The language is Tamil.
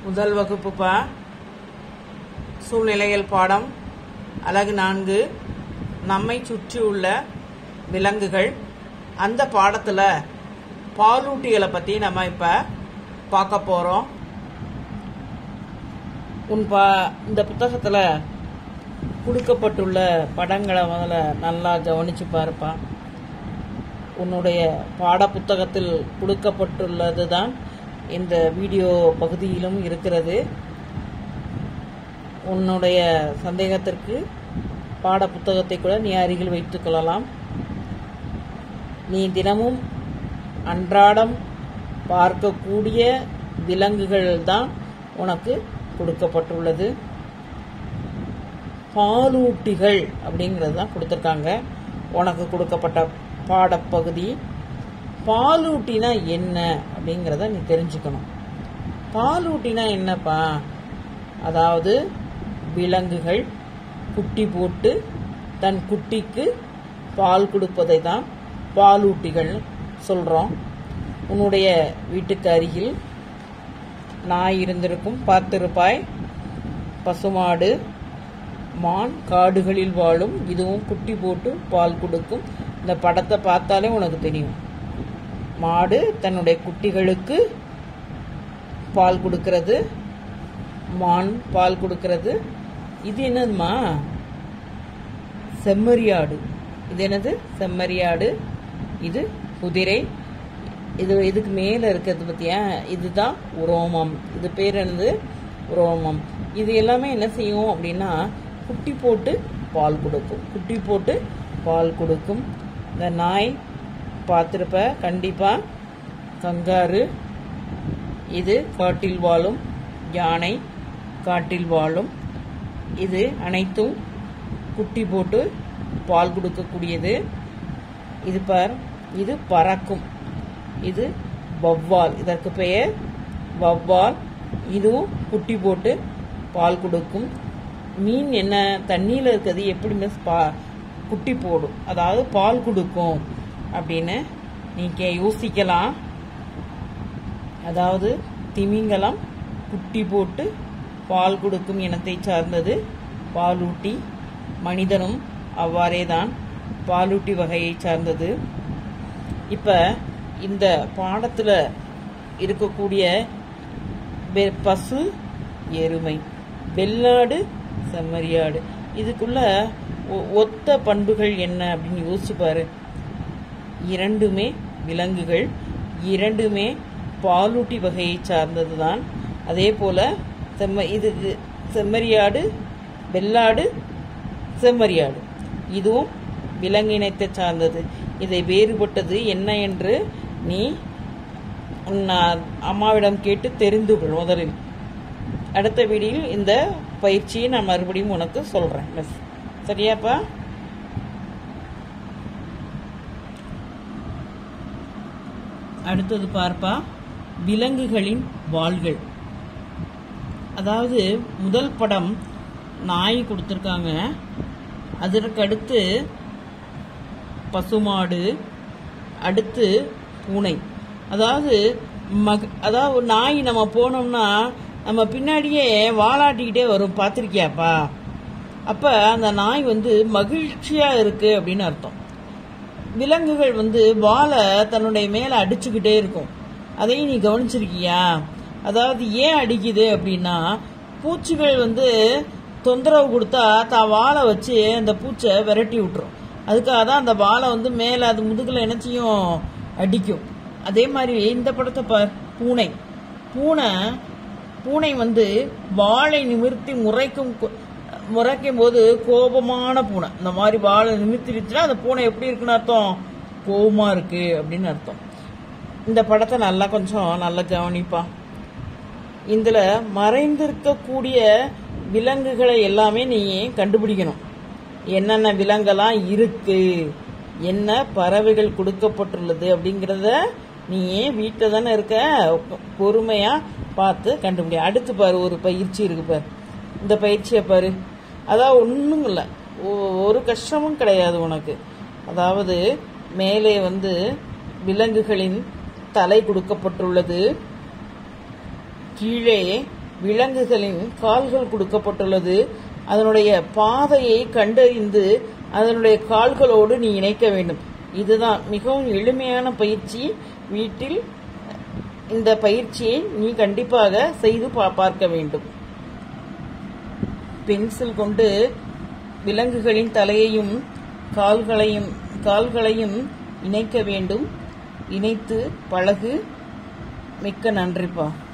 முதல் வகுப்புப்பா சூழ்நிலைகள் பாடம் அலகு நான்கு நம்மை சுற்றியுள்ள விலங்குகள் அந்த பாடத்துல பாலூட்டிகளை பத்தி நம்ம இப்ப பார்க்க போறோம் உன் பா இந்த புத்தகத்துல கொடுக்கப்பட்டுள்ள படங்களை முதல்ல நல்லா கவனிச்சு பாருப்பா உன்னுடைய பாட புத்தகத்தில் கொடுக்கப்பட்டுள்ளது தான் இந்த வீடியோ பகுதியிலும் இருக்கிறது உன்னுடைய சந்தேகத்திற்கு பாட புத்தகத்தை கூட நீ அருகில் வைத்துக் கொள்ளலாம் நீ தினமும் அன்றாடம் பார்க்கக்கூடிய விலங்குகள் தான் உனக்கு கொடுக்கப்பட்டுள்ளது பாலூட்டிகள் அப்படிங்கிறது தான் கொடுத்துருக்காங்க உனக்கு கொடுக்கப்பட்ட பாடப்பகுதி பாலூட்டினா என்ன அப்படிங்கிறத நீ தெரிஞ்சுக்கணும் பாலூட்டினா என்னப்பா அதாவது விலங்குகள் குட்டி போட்டு தன் குட்டிக்கு பால் கொடுப்பதை தான் பாலூட்டிகள் சொல்கிறோம் உன்னுடைய வீட்டுக்கு அருகில் நாய் இருந்திருக்கும் பார்த்திருப்பாய் பசுமாடு மான் காடுகளில் வாழும் இதுவும் குட்டி போட்டு பால் கொடுக்கும் இந்த படத்தை பார்த்தாலே உனக்கு தெரியும் மாடு தன்னுடைய குட்டிகளுக்கு பால் கொடுக்கிறது மான் பால் கொடுக்கிறது இது என்னதுமா செம்மறியாடு இது என்னது செம்மறியாடு இது குதிரை இது இதுக்கு மேல இருக்கிறது பத்தியா இதுதான் உரோமம் இது பேர் என்னது உரோமம் இது எல்லாமே என்ன செய்யும் அப்படின்னா குட்டி போட்டு பால் கொடுக்கும் குட்டி போட்டு பால் கொடுக்கும் இந்த நாய் பார்த்துருப்ப கண்டிப்பா கங்காரு இது காட்டில் வாழும் யானை காட்டில் வாழும் இது அனைத்தும் குட்டி போட்டு பால் கொடுக்கக்கூடியது இது பார் இது பறக்கும் இது வவ்வால் இதற்கு பெயர் வவ்வால் இதுவும் குட்டி போட்டு பால் கொடுக்கும் மீன் என்ன தண்ணியில் இருக்கிறது எப்படி மிஸ் பா குட்டி போடும் அதாவது பால் கொடுக்கும் அப்படின்னு நீங்க யோசிக்கலாம் அதாவது திமிங்கலம் குட்டி போட்டு பால் கொடுக்கும் இனத்தை சார்ந்தது பாலூட்டி மனிதனும் அவ்வாறே தான் பாலூட்டி வகையை சார்ந்தது இப்ப இந்த பாடத்துல இருக்கக்கூடிய வெ- பசு எருமை வெள்ளாடு செம்மறியாடு இதுக்குள்ள ஒ- ஒத்த பண்புகள் என்ன அப்படின்னு யோசிச்சு பாரு இரண்டுமே விலங்குகள் இரண்டுமே பாலூட்டி வகையை சார்ந்ததுதான் அதே போல செம்ம இது இது செம்மறியாடு வெள்ளாடு செம்மறியாடு இதுவும் விலங்கினத்தை சார்ந்தது இதை வேறுபட்டது என்ன என்று நீ உன் அம்மாவிடம் கேட்டு தெரிந்து கொள் முதலில் அடுத்த வீடியோவில் இந்த பயிற்சியை நான் மறுபடியும் உனக்கு சொல்றேன் மிஸ் சரியாப்பா அடுத்தது பார்ப்பா விலங்குகளின் வாள்கள் அதாவது முதல் படம் நாய் கொடுத்துருக்காங்க அதற்கு அடுத்து பசுமாடு அடுத்து பூனை அதாவது மக அதாவது ஒரு நாய் நம்ம போனோம்னா நம்ம பின்னாடியே வாலாட்டிக்கிட்டே வரும் பார்த்துருக்கியாப்பா அப்ப அந்த நாய் வந்து மகிழ்ச்சியா இருக்கு அப்படின்னு அர்த்தம் விலங்குகள் வந்து வாலை தன்னுடைய மேல அடிச்சுக்கிட்டே இருக்கும் அதையும் நீ கவனிச்சிருக்கியா அதாவது ஏன் அடிக்குது அப்படின்னா பூச்சிகள் வந்து தொந்தரவு கொடுத்தா தான் வாலை வச்சு அந்த பூச்சை விரட்டி விட்டுரும் அதுக்காக தான் அந்த வாலை வந்து மேல அது முதுகுல என்னத்தையும் அடிக்கும் அதே மாதிரி இந்த படத்தை பார் பூனை பூனை பூனை வந்து வாளை நிமிர்த்தி முறைக்கும் கொ- முறைக்கும் போது கோபமான பூனை இந்த மாதிரி வாழை நிமிர்த்திடுச்சுன்னா அந்த பூனை எப்படி இருக்குன்னு அர்த்தம் கோபமா இருக்கு அப்படின்னு அர்த்தம் இந்த படத்தை நல்லா கொஞ்சம் நல்லா கவனிப்பா இதுல மறைந்திருக்கக்கூடிய விலங்குகளை எல்லாமே நீ கண்டுபிடிக்கணும் என்னென்ன விலங்கெல்லாம் இருக்கு என்ன பறவைகள் கொடுக்கப்பட்டுள்ளது அப்படிங்கிறத நீ வீட்டில் தானே இருக்க பொறுமையா பார்த்து கண்டுபிடி அடுத்து பாரு ஒரு பயிற்சி இருக்கு பாரு இந்த பயிற்சியை பாரு அதான் ஒன்றும் இல்லை ஒரு கஷ்டமும் கிடையாது உனக்கு அதாவது மேலே வந்து விலங்குகளின் தலை கொடுக்கப்பட்டுள்ளது கீழே விலங்குகளின் கால்கள் கொடுக்கப்பட்டுள்ளது அதனுடைய பாதையை கண்டறிந்து அதனுடைய கால்களோடு நீ இணைக்க வேண்டும் இதுதான் மிகவும் எளிமையான பயிற்சி வீட்டில் இந்த பயிற்சியை நீ கண்டிப்பாக செய்து பா- பார்க்க வேண்டும் பென்சில் கொண்டு விலங்குகளின் தலையையும் கால்களையும் கால்களையும் இணைக்க வேண்டும் இணைத்து பழகு மிக்க நன்றிப்பா